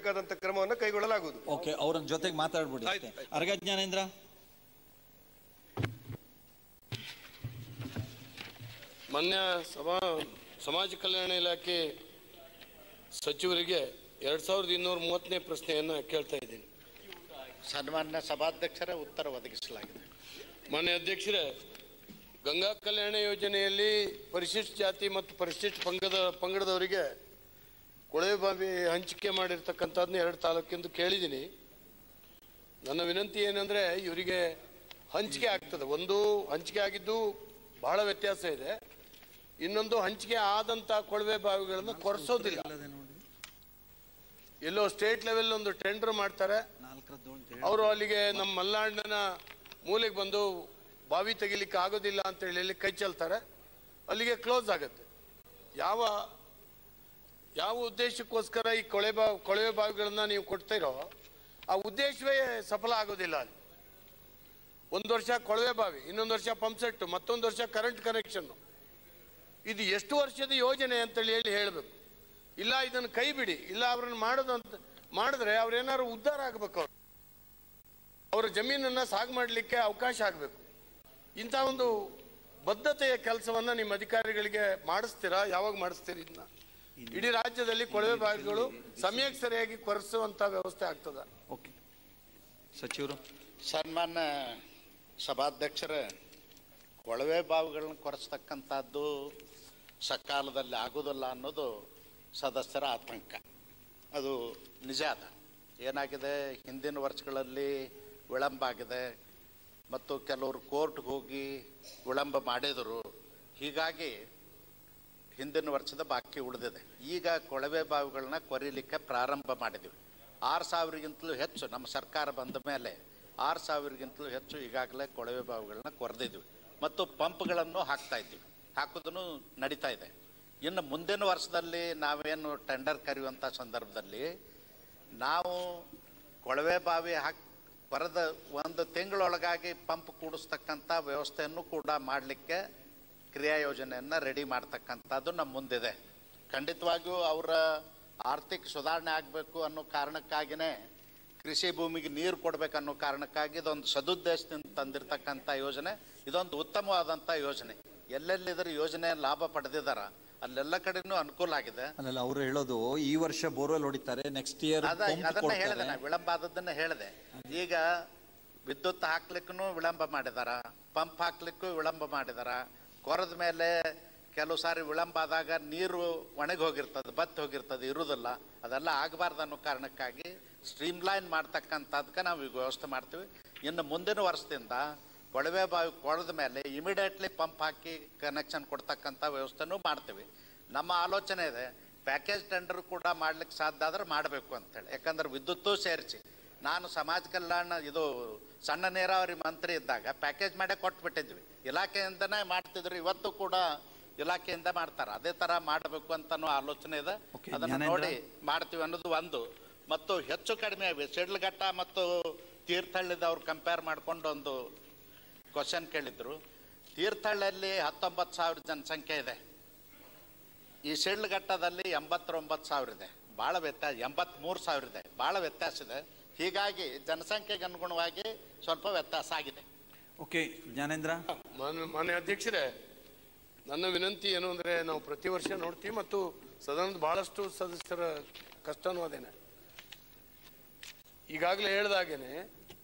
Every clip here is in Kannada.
ಬೇಕಾದಂತ ಕ್ರಮವನ್ನು ಕೈಗೊಳ್ಳಲಾಗುವುದು ಓಕೆ ಅವ್ರನ್ನ ಜೊತೆಗೆ ಮಾತಾಡ್ಬಿಡಿ ಆಯ್ತು, ಅಷ್ಟೇ. ಅರ್ಗ ಜ್ಞಾನೇಂದ್ರ ಮಾನ್ಯ ಸಭಾ ಸಮಾಜ ಕಲ್ಯಾಣ ಇಲಾಖೆ ಸಚಿವರಿಗೆ ಎರಡು ಸಾವಿರದ ಇನ್ನೂರ ಮೂವತ್ತನೇ ಪ್ರಶ್ನೆಯನ್ನು ಕೇಳ್ತಾ ಇದ್ದೀನಿ ಸನ್ಮಾನ್ಯ ಸಭಾಧ್ಯಕ್ಷರೇ ಉತ್ತರ ಒದಗಿಸಲಾಗಿದೆ ಮಾನ್ಯ ಅಧ್ಯಕ್ಷರೇ ಗಂಗಾ ಕಲ್ಯಾಣ ಯೋಜನೆಯಲ್ಲಿ ಪರಿಶಿಷ್ಟ ಜಾತಿ ಮತ್ತು ಪರಿಶಿಷ್ಟ ಪಂಗಡ ಪಂಗಡದವರಿಗೆ ಕೊಳವೆ ಬಾವಿ ಹಂಚಿಕೆ ಮಾಡಿರ್ತಕ್ಕಂಥದ್ದನ್ನ ಎರಡು ತಾಲೂಕಿಂದು ಕೇಳಿದ್ದೀನಿ ನನ್ನ ವಿನಂತಿ ಏನಂದರೆ ಇವರಿಗೆ ಹಂಚಿಕೆ ಆಗ್ತದೆ ಒಂದು ಹಂಚಿಕೆ ಆಗಿದ್ದು ಬಹಳ ವ್ಯತ್ಯಾಸ ಇದೆ ಇನ್ನೊಂದು ಹಂಚಿಕೆ ಆದಂಥ ಕೊಳವೆ ಬಾವಿಗಳನ್ನು ಕೊರೆಸೋದಿಲ್ಲ ಎಲ್ಲೋ ಸ್ಟೇಟ್ ಲೆವೆಲ್ ಒಂದು ಟೆಂಡರ್ ಮಾಡ್ತಾರೆ ಅವರು ಅಲ್ಲಿಗೆ ನಮ್ಮ ಮಲೆನಾಡಿನ ಮೂಲೆಗೆ ಬಂದು ಬಾವಿ ತೆಗಿಲಿಕ್ಕೆ ಆಗೋದಿಲ್ಲ ಅಂತ ಹೇಳಿ ಅಲ್ಲಿ ಕೈ ಚೆಲ್ತಾರೆ ಅಲ್ಲಿಗೆ ಕ್ಲೋಸ್ ಆಗುತ್ತೆ ಯಾವ ಯಾವ ಉದ್ದೇಶಕ್ಕೋಸ್ಕರ ಈ ಕೊಳೆ ಬಾ ಕೊಳವೆ ಬಾವಿಗಳನ್ನ ನೀವು ಕೊಡ್ತೀರೋ ಆ ಉದ್ದೇಶವೇ ಸಫಲ ಆಗೋದಿಲ್ಲ ಅಲ್ಲಿ ಒಂದು ವರ್ಷ ಕೊಳವೆ ಬಾವಿ ಇನ್ನೊಂದು ವರ್ಷ ಪಂಪ್ ಸೆಟ್ ಮತ್ತೊಂದು ವರ್ಷ ಕರೆಂಟ್ ಕನೆಕ್ಷನ್ನು ಇದು ಎಷ್ಟು ವರ್ಷದ ಯೋಜನೆ ಅಂತೇಳಿ ಹೇಳಿ ಹೇಳಬೇಕು ಇಲ್ಲ ಇದನ್ನು ಕೈ ಬಿಡಿ ಇಲ್ಲ ಅವ್ರನ್ನ ಮಾಡೋದು ಅಂತ ಮಾಡಿದ್ರೆ ಅವ್ರೇನಾದ್ರು ಉದ್ಧಾರ ಆಗ್ಬೇಕು ಅವ್ರು ಅವರ ಜಮೀನನ್ನ ಸಾగు ಮಾಡಲಿಕ್ಕೆ ಅವಕಾಶ ಆಗಬೇಕು ಇಂಥ ಒಂದು ಬದ್ಧತೆಯ ಕೆಲಸವನ್ನ ನಿಮ್ಮ ಅಧಿಕಾರಿಗಳಿಗೆ ಮಾಡಿಸ್ತೀರಾ ಯಾವಾಗ ಮಾಡಿಸ್ತೀರಿ ಇದನ್ನ ಇಡೀ ರಾಜ್ಯದಲ್ಲಿ ಕೊಳವೆ ಬಾವಿಗಳು ಸಮಯಕ್ಕೆ ಸರಿಯಾಗಿ ಕೊರೆಸುವಂತ ವ್ಯವಸ್ಥೆ ಆಗ್ತದ ಓಕೆ ಸಚಿವರು ಸನ್ಮಾನ್ಯ ಸಭಾಧ್ಯಕ್ಷರ ಕೊಳವೆ ಬಾವಿಗಳನ್ನ ಕೊರೆಸ್ತಕ್ಕಂಥದ್ದು ಸಕಾಲದಲ್ಲಿ ಆಗೋದಿಲ್ಲ ಅನ್ನೋದು ಸದಸ್ಯರ ಆತಂಕ ಅದು ನಿಜ ಅದ ಏನಾಗಿದೆ ಹಿಂದಿನ ವರ್ಷಗಳಲ್ಲಿ ವಿಳಂಬ ಆಗಿದೆ ಮತ್ತು ಕೆಲವರು ಕೋರ್ಟ್ಗೆ ಹೋಗಿ ವಿಳಂಬ ಮಾಡಿದರು ಹೀಗಾಗಿ ಹಿಂದಿನ ವರ್ಷದ ಬಾಕಿ ಉಳಿದಿದೆ ಈಗ ಕೊಳವೆ ಬಾವಿಗಳನ್ನ ಕೊರೀಲಿಕ್ಕೆ ಪ್ರಾರಂಭ ಮಾಡಿದ್ವಿ ಆರು ಸಾವಿರಗಿಂತಲೂ ಹೆಚ್ಚು ನಮ್ಮ ಸರ್ಕಾರ ಬಂದ ಮೇಲೆ ಆರು ಸಾವಿರಗಿಂತಲೂ ಹೆಚ್ಚು ಈಗಾಗಲೇ ಕೊಳವೆ ಬಾವಿಗಳನ್ನ ಕೊರೆದಿದ್ವಿ ಮತ್ತು ಪಂಪ್ಗಳನ್ನು ಹಾಕ್ತಾ ಇದ್ದೀವಿ ಹಾಕೋದನ್ನು ನಡೀತಾ ಇದೆ ಇನ್ನು ಮುಂದಿನ ವರ್ಷದಲ್ಲಿ ನಾವೇನು ಟೆಂಡರ್ ಕರೆಯುವಂಥ ಸಂದರ್ಭದಲ್ಲಿ ನಾವು ಕೊಳವೆ ಬಾವಿ ಹಾಕಿ ಕೊರೆದ ಒಂದು ತಿಂಗಳೊಳಗಾಗಿ ಪಂಪ್ ಕೂಡಿಸ್ತಕ್ಕಂಥ ವ್ಯವಸ್ಥೆಯನ್ನು ಕೂಡ ಮಾಡಲಿಕ್ಕೆ ಕ್ರಿಯಾ ಯೋಜನೆಯನ್ನು ರೆಡಿ ಮಾಡ್ತಕ್ಕಂಥದ್ದು ನಮ್ಮ ಮುಂದಿದೆ ಖಂಡಿತವಾಗಿಯೂ ಅವರ ಆರ್ಥಿಕ ಸುಧಾರಣೆ ಆಗಬೇಕು ಅನ್ನೋ ಕಾರಣಕ್ಕಾಗಿಯೇ ಕೃಷಿ ಭೂಮಿಗೆ ನೀರು ಕೊಡಬೇಕು ಅನ್ನೋ ಕಾರಣಕ್ಕಾಗಿ ಇದೊಂದು ಸದುದ್ದೇಶದಿಂದ ತಂದಿರತಕ್ಕಂಥ ಯೋಜನೆ ಇದೊಂದು ಉತ್ತಮವಾದಂಥ ಯೋಜನೆ ಎಲ್ಲೆಲ್ಲಿದ್ರ ಯೋಜನೆ ಲಾಭ ಪಡೆದಿದ್ದಾರ ಅಲ್ಲೆಲ್ಲ ಕಡೆನೂ ಅನುಕೂಲ ಆಗಿದೆ ಅಲ್ಲಲ್ಲ ಅವ್ರು ಹೇಳೋದು ಈ ವರ್ಷ ಬೋರ್ವೆಲ್ ಹೊಡಿತಾರೆ ನೆಕ್ಸ್ಟ್ ಇಯರ್ ಅದ ಅದನ್ನ ಹೇಳಿದೆ ನಾ ವಿಳಂಬ ಆದದ್ದನ್ನ ಹೇಳಿದೆ ಈಗ ವಿದ್ಯುತ್ ಹಾಕ್ಲಿಕ್ಕೂ ವಿಳಂಬ ಮಾಡಿದಾರ ಪಂಪ್ ಹಾಕ್ಲಿಕ್ಕೂ ವಿಳಂಬ ಮಾಡಿದಾರ ಕೊರದ ಮೇಲೆ ಕೆಲವು ಸಾರಿ ವಿಳಂಬ ಆದಾಗ ನೀರು ಒಣಗಿ ಹೋಗಿರ್ತದೆ ಬತ್ತಿ ಹೋಗಿರ್ತದೆ ಇರುವುದಿಲ್ಲ ಅದೆಲ್ಲ ಆಗಬಾರ್ದು ಅನ್ನೋ ಕಾರಣಕ್ಕಾಗಿ ಸ್ಟ್ರೀಮ್ಲೈನ್ ಮಾಡ್ತಕ್ಕಂಥದ್ಕೆ ನಾವು ಈಗ ವ್ಯವಸ್ಥೆ ಮಾಡ್ತೀವಿ ಇನ್ನು ಮುಂದಿನ ವರ್ಷದಿಂದ ಕೊಳವೆ ಬಾವಿ ಕೊಳೆದ ಮೇಲೆ ಇಮಿಡಿಯೇಟ್ಲಿ ಪಂಪ್ ಹಾಕಿ ಕನೆಕ್ಷನ್ ಕೊಡ್ತಕ್ಕಂಥ ವ್ಯವಸ್ಥೆನೂ ಮಾಡ್ತೀವಿ ನಮ್ಮ ಆಲೋಚನೆ ಇದೆ ಪ್ಯಾಕೇಜ್ ಟೆಂಡರ್ ಕೂಡ ಮಾಡ್ಲಿಕ್ಕೆ ಸಾಧ್ಯ ಆದ್ರೆ ಮಾಡಬೇಕು ಅಂತೇಳಿ ಯಾಕಂದ್ರೆ ವಿದ್ಯುತ್ತು ಸೇರಿಸಿ ನಾನು ಸಮಾಜ ಕಲ್ಯಾಣ ಇದು ಸಣ್ಣ ನೀರಾವರಿ ಮಂತ್ರಿ ಇದ್ದಾಗ ಪ್ಯಾಕೇಜ್ ಮಾಡೇ ಕೊಟ್ಬಿಟ್ಟಿದ್ವಿ ಇಲಾಖೆಯಿಂದನೇ ಮಾಡ್ತಿದ್ರು ಇವತ್ತು ಕೂಡ ಇಲಾಖೆಯಿಂದ ಮಾಡ್ತಾರೆ ಅದೇ ತರ ಮಾಡಬೇಕು ಅಂತಾನು ಆಲೋಚನೆ ಇದೆ Okay, ಅದನ್ನ ಜ್ಞಾನೇಂದ್ರ? ನೋಡಿ ಮಾಡ್ತೀವಿ ಅನ್ನೋದು ಒಂದು ಮತ್ತು ಹೆಚ್ಚು ಕಡಿಮೆ ಸಿಡ್ಲಘಟ್ಟ ಮತ್ತು ತೀರ್ಥಹಳ್ಳಿದವ್ರು ಕಂಪೇರ್ ಮಾಡ್ಕೊಂಡು ಒಂದು ಕ್ವಶನ್ ಕೇಳಿದ್ರು ತೀರ್ಥಹಳ್ಳಿಯಲ್ಲಿ ಹತ್ತೊಂಬತ್ತು ಸಾವಿರ ಜನಸಂಖ್ಯೆ ಇದೆ ಈ ಶಿಡ್ಲಘಟ್ಟದಲ್ಲಿ ಎಂಬತ್ತೊಂಬತ್ತು ಸಾವಿರ ಇದೆ ಭಾಳ ವ್ಯತ್ಯಾಸ ಎಂಬತ್ಮೂರು ಸಾವಿರ ಇದೆ ಭಾಳ ವ್ಯತ್ಯಾಸ ಇದೆ ಹೀಗಾಗಿ ಜನಸಂಖ್ಯೆಗೆ ಅನುಗುಣವಾಗಿ ಸ್ವಲ್ಪ ವ್ಯತ್ಯಾಸ ಆಗಿದೆ ಓಕೆ ಜ್ಞಾನೇಂದ್ರ ಮಾನ್ಯ ಮಾನ್ಯ ಅಧ್ಯಕ್ಷರೇ ನನ್ನ ವಿನಂತಿ ಏನು ಅಂದರೆ ನಾವು ಪ್ರತಿ ವರ್ಷ ನೋಡ್ತೀವಿ ಮತ್ತು ಸದನದ ಬಹಳಷ್ಟು ಸದಸ್ಯರ ಕಷ್ಟನೂ ಅದೇನೆ ಈಗಾಗಲೇ ಹೇಳ್ದಾಗೇನೆ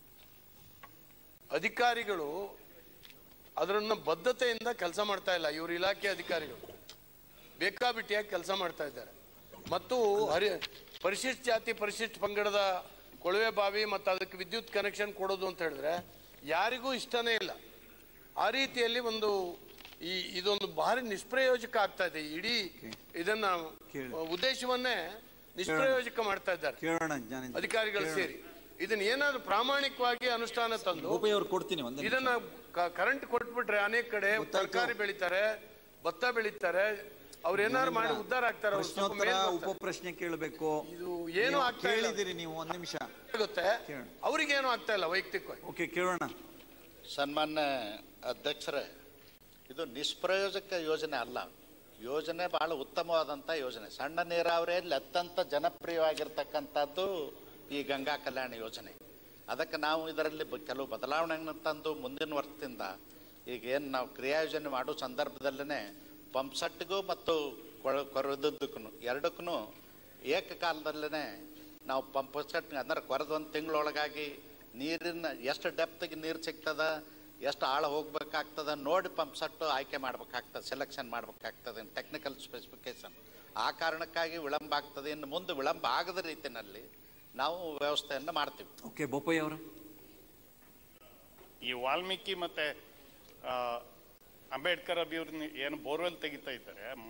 ಅಧಿಕಾರಿಗಳು ಅದರನ್ನ ಬದ್ಧತೆಯಿಂದ ಕೆಲಸ ಮಾಡ್ತಾ ಇಲ್ಲ ಇವರು ಇಲಾಖೆ ಅಧಿಕಾರಿಗಳು ಬೇಕಾಬಿಟ್ಟಿಯಾಗಿ ಕೆಲಸ ಮಾಡ್ತಾ ಇದ್ದಾರೆ ಮತ್ತು ಹರಿ ಪರಿಶಿಷ್ಟ ಜಾತಿ ಪರಿಶಿಷ್ಟ ಪಂಗಡದ ಕೊಳವೆ ಬಾವಿ ಮತ್ತು ಅದಕ್ಕೆ ವಿದ್ಯುತ್ ಕನೆಕ್ಷನ್ ಕೊಡೋದು ಅಂತ ಹೇಳಿದ್ರೆ ಯಾರಿಗೂ ಇಷ್ಟನೇ ಇಲ್ಲ ಆ ರೀತಿಯಲ್ಲಿ ಒಂದು ಈ ಇದೊಂದು ಭಾರಿ ನಿಷ್ಪ್ರಯೋಜಕ ಆಗ್ತಾ ಇದೆ ಇಡೀ ಇದನ್ನ ಕೇಳಿ. ಉದ್ದೇಶವನ್ನೇ ನಿಷ್ಪ್ರಯೋಜಕ ಮಾಡ್ತಾ ಇದ್ದಾರೆ ಕೇಳೋಣ ಜ್ಞಾನೇಂದ್ರ ಅಧಿಕಾರಿಗಳು ಸೇರಿ ಇದನ್ನ ಏನಾದ್ರು ಪ್ರಾಮಾಣಿಕವಾಗಿ ಅನುಷ್ಠಾನ ತಂದು ಗೋಪಿ ಅವ್ರು ಕೊಡ್ತೀನಿ ಒಂದು ಇದನ್ನ ಕರೆಂಟ್ ಕೊಟ್ಬಿಟ್ರೆ ಅನೇಕ ಕಡೆ ತರಕಾರಿ ಬೆಳಿತಾರೆ ಭತ್ತ ಬೆಳಿತಾರೆ ಅವ್ರು ಏನಾದ್ರು ಮಾಡಿ ಉದ್ಧಾರ ಆಗ್ತಾರೆ ಅವ್ರು ಸ್ವಲ್ಪ ಪ್ರಶ್ನೋತ್ತರ ಮೇಲ್ ಉಪ ಬರ್ತಾರೆ. ಪ್ರಶ್ನೆ ಕೇಳಬೇಕು ಇದು ಏನು ನೀವು ಆಗ್ತಾ ಇಲ್ಲ. ಕೇಳಿದಿರಿ ನೀವು ಒಂದ್ ನಿಮಿಷ ಆಗುತ್ತೆ ಕೇಳೋಣ. ಅವ್ರಿಗೇನು ಆಗ್ತಾ ಇಲ್ಲ ವೈಯಕ್ತಿಕವಾಗಿ ಓಕೆ ಕೇಳೋಣ ಸನ್ಮಾನ್ಯ ಅಧ್ಯಕ್ಷರೇ ಇದು ನಿಷ್ಪ್ರಯೋಜಕ ಯೋಜನೆ ಅಲ್ಲ ಯೋಜನೆ ಬಹಳ ಉತ್ತಮವಾದಂಥ ಯೋಜನೆ ಸಣ್ಣ ನೀರಾವರಿಯಲ್ಲಿ ಅತ್ಯಂತ ಜನಪ್ರಿಯವಾಗಿರ್ತಕ್ಕಂಥದ್ದು ಈ ಗಂಗಾ ಕಲ್ಯಾಣ ಯೋಜನೆ ಅದಕ್ಕೆ ನಾವು ಇದರಲ್ಲಿ ಬ- ಕೆಲವು ಬದಲಾವಣೆಗಳನ್ನು ತಂದು ಮುಂದಿನ ವರ್ಷದಿಂದ ಈಗ ಏನು ನಾವು ಕ್ರಿಯಾಯೋಜನೆ ಮಾಡೋ ಸಂದರ್ಭದಲ್ಲೇ ಪಂಪ್ಸೆಟ್ಗೂ ಮತ್ತು ಕೊಳ ಕೊರೆದದ್ದಕ್ಕೂ ಎರಡಕ್ಕೂ ಏಕಕಾಲದಲ್ಲೇ ನಾವು ಪಂಪ್ ಸೆಟ್ ಅಂದ್ರೆ ಕೊರೆದು ಒಂದು ತಿಂಗಳೊಳಗಾಗಿ ನೀರಿನ ಎಷ್ಟು ಡೆಪ್ತಿಗೆ ನೀರು ಸಿಗ್ತದ ಎಷ್ಟು ಆಳ ಹೋಗ್ಬೇಕಾಗ್ತದ ನೋಡಿ ಪಂಪ್ ಸೆಟ್ ಆಯ್ಕೆ ಮಾಡ್ಬೇಕಾಗ್ತದೆ ಸೆಲೆಕ್ಷನ್ ಮಾಡ್ಬೇಕಾಗ್ತದೆ ಟೆಕ್ನಿಕಲ್ ಸ್ಪೆಸಿಫಿಕೇಶನ್ ಆ ಕಾರಣಕ್ಕಾಗಿ ವಿಳಂಬ ಆಗ್ತದೆ ಇನ್ನು ಮುಂದೆ ವಿಳಂಬ ಆಗದ ರೀತಿಯಲ್ಲಿ ನಾವು ವ್ಯವಸ್ಥೆಯನ್ನು ಮಾಡ್ತೀವಿ ಓಕೆ ಬೋಪಯ್ಯ ಅವರು ಈ ವಾಲ್ಮೀಕಿ ಮತ್ತೆ ಆ, ಅಂಬೇಡ್ಕರ್ ಅಭಿವೃದ್ಧಿ ಏನು ಬೋರ್ವೆಲ್ ತೆಗಿತಾ ಇದ್ದಾರೆ